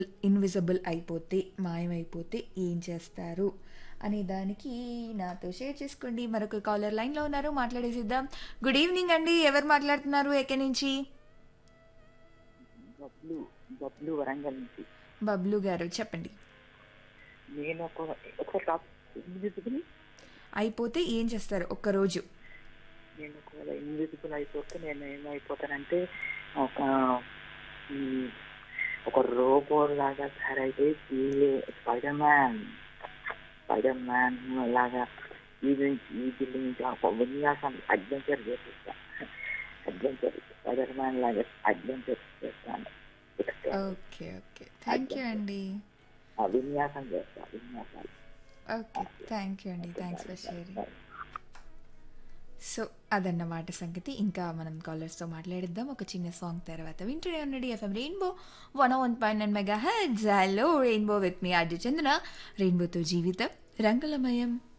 invisible అయిపోతే మాయమైపోతే ఏం చేస్తారు అనే దానికి నాతో షేర్ చేసుకోండి మరొక కాలర్ లైన్లో ఉన్నారు మాట్లాడేసిద్దాం గుడ్ ఈవినింగ్ అండి ఎవరు మాట్లాడుతున్నారు ఎక్కడి నుంచి బబ్లు బబ్లు వరంగల్ నుంచి బబ్లు గారు చెప్పండి నేను ఒక ఒక టాప్ ఇన్విజిబుల్ అయిపోతే ఏం చేస్తారు ఒక్కరోజు నేను ఒకవేళ ఇన్విజిబుల్ అయిపోతే నేను ఏమైపోతానంటే ఒక మ్, ఒక రోబో లాగా తయారైతే స్పైడర్ మ్యాన్ స్పైడర్ మ్యాన్ లాగా ఈ నుంచి ఈ బిల్డింగ్ నుంచి ఒక విన్యాసం అడ్వెంచర్ చేపిస్తా అడ్వెంచర్ స్పైడర్ మ్యాన్ లాగా అడ్వెంచర్ చేస్తాను ఓకే ఓకే థ్యాంక్ యూ అండి ఆ విన్యాసం చేస్తా విన్యాసాలు ఓకే థ్యాంక్ యూ అండి థ్యాంక్స్ ఫర్ షేరింగ్ సో అదన్నమాట సంగతి ఇంకా మనం కాలర్స్తో మాట్లాడిద్దాం ఒక చిన్న సాంగ్ తర్వాత వింటూనే ఉండండి FM rainbow one one point nine megahertz hello rainbow with me RJ Chandana రెయిన్బోతో జీవితం రంగులమయం